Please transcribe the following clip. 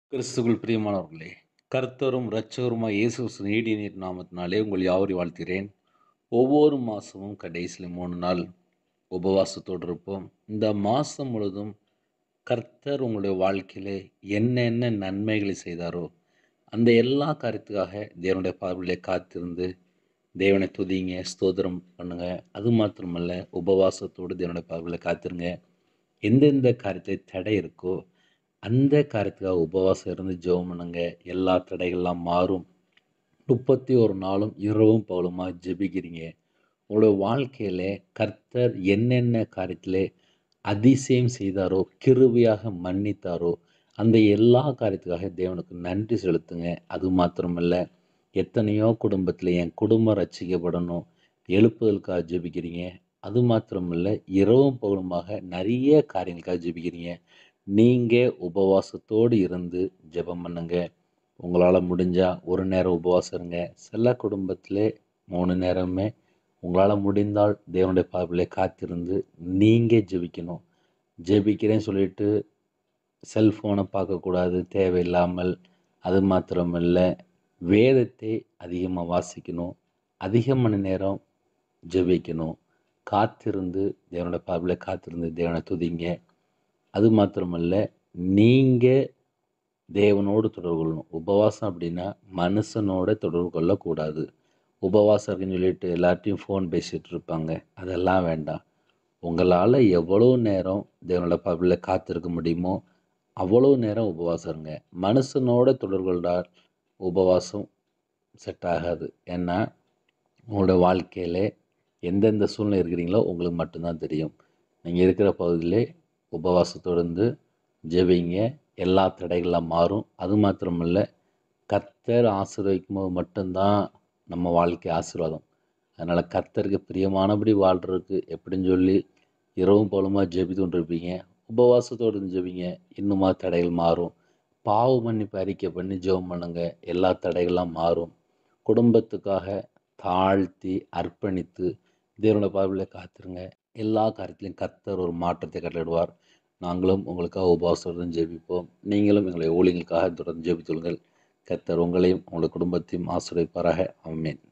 கிறிஸ்துவுக்குள் பிரியமானவர்களே கர்த்தரும் இரட்சகருமாய் இயேசு கிறிஸ்துவின் ஈடிய நீர் நாமத்தினாலே உங்கள் யாவரையும் வாழ்த்துகிறேன் ஒவ்வொரு மாதமும் கடைசியில் மூணு நாள் உபவாசத்தோடு இருப்போம் இந்த மாதம் முழுதும் கர்த்தர் உங்களுடைய வாழ்க்கையிலே என்னென்ன நன்மைகளை செய்தாரோ அந்த எல்லா காரியத்துக்காக தேவனுடைய பார்வையிலே காத்திருந்து தேவனை துதிங்க ஸ்தோத்திரம் பண்ணுங்க அது மாத்திரமல்ல உபவாசத்தோடு தேவனுடைய பார்வையில் காத்திருங்க எந்தெந்த காரியத்தை தடை இருக்கோ அந்த காரியத்துக்காக உபவாசம் இருந்து ஜெபம் பண்ணுங்க எல்லா தடைகள்லாம் மாறும் முப்பத்தி ஒரு நாளும் இரவும் பகலுமா ஜெபிக்கிறீங்க உங்களுடைய வாழ்க்கையில கர்த்தர் என்னென்ன காரியத்திலே அதிசயம் செய்தாரோ கிருவியாக மன்னித்தாரோ அந்த எல்லா காரியத்துக்காக தேவனுக்கு நன்றி செலுத்துங்க அது மாத்திரமல்ல எத்தனையோ குடும்பத்தில் என் குடும்பம் ரட்சிக்கப்படணும் எழுப்புதலுக்காக ஜெபிக்கிறீங்க அது மாத்திரமல்ல இரவும் பகலுமாக நிறைய காரியங்களுக்காக ஜெபிக்கிறீங்க நீங்கள் உபவாசத்தோடு இருந்து ஜெபம் பண்ணுங்க உங்களால் முடிஞ்சால் ஒரு நேரம் உபவாசம் இருங்க சில குடும்பத்திலே மூணு நேரமே உங்களால் முடிந்தால் தேவனுடைய பார்வையிலே காத்திருந்து நீங்கள் ஜெபிக்கணும் ஜெபிக்கிறேன்னு சொல்லிட்டு செல்ஃபோனை பார்க்கக்கூடாது தேவையில்லாமல் அது மாத்திரமல்ல வேதத்தை அதிகமாக வாசிக்கணும் அதிக மணி நேரம் ஜெபிக்கணும் காத்திருந்து தேவனுடைய பார்வையில் காத்திருந்து தேவனை துதிங்க அது மாத்திரமல்ல நீங்கள் தேவனோடு தொடர்பு கொள்ளணும் உபவாசம் அப்படின்னா மனுஷனோட தொடர்பு கொள்ளக்கூடாது உபவாசம் இருக்குன்னு சொல்லிட்டு எல்லார்ட்டையும் ஃபோன் பேசிகிட்டு இருப்பாங்க அதெல்லாம் வேண்டாம் உங்களால் எவ்வளோ நேரம் தேவனோட பார்வையில் காத்திருக்க முடியுமோ அவ்வளோ நேரம் உபவாசம் இருங்க மனுஷனோட தொடர்பு கொண்டால் உபவாசம் செட் ஆகாது ஏன்னா உங்களோட வாழ்க்கையில் எந்தெந்த சூழ்நிலை இருக்கிறீங்களோ உங்களுக்கு மட்டும்தான் தெரியும் நீங்கள் இருக்கிற பகுதியிலே உபவாசத்தோடு இருந்து ஜெபிங்க எல்லா தடைகள்லாம் மாறும் அது மாத்திரமல்ல கர்த்தர் ஆசீர்வதிக்கும் போது மட்டும்தான் நம்ம வாழ்க்கை ஆசீர்வாதம் அதனால் கர்த்தருக்கு பிரியமானபடி வாழ்கிறதுக்கு எப்படின்னு சொல்லி இரவும் பகலுமா ஜெபித்து கொண்டிருப்பீங்க உபவாசத்தோடு இருந்து ஜெபிங்க இன்னுமா தடைகள் மாறும் பாவ மன்னிப்பு அறிக்கை பண்ணி ஜெபம் பண்ணுங்க எல்லா தடைகள்லாம் மாறும் குடும்பத்துக்காக தாழ்த்தி அர்ப்பணித்து தேவனோட பார்வையில் காத்துருங்க எல்லா காரியத்திலையும் கர்த்தர் ஒரு மாற்றத்தை கட்டளிடுவார் நாங்களும் உங்களுக்காக உபவாசத்துடன் ஜெபிப்போம் நீங்களும் எங்களை ஊழியங்களுக்காக தொடர்ந்து ஜெபித்துள்ளுங்கள் கர்த்தர் உங்களையும் உங்களுடைய குடும்பத்தையும் ஆசிரியப்பாராக அமேன்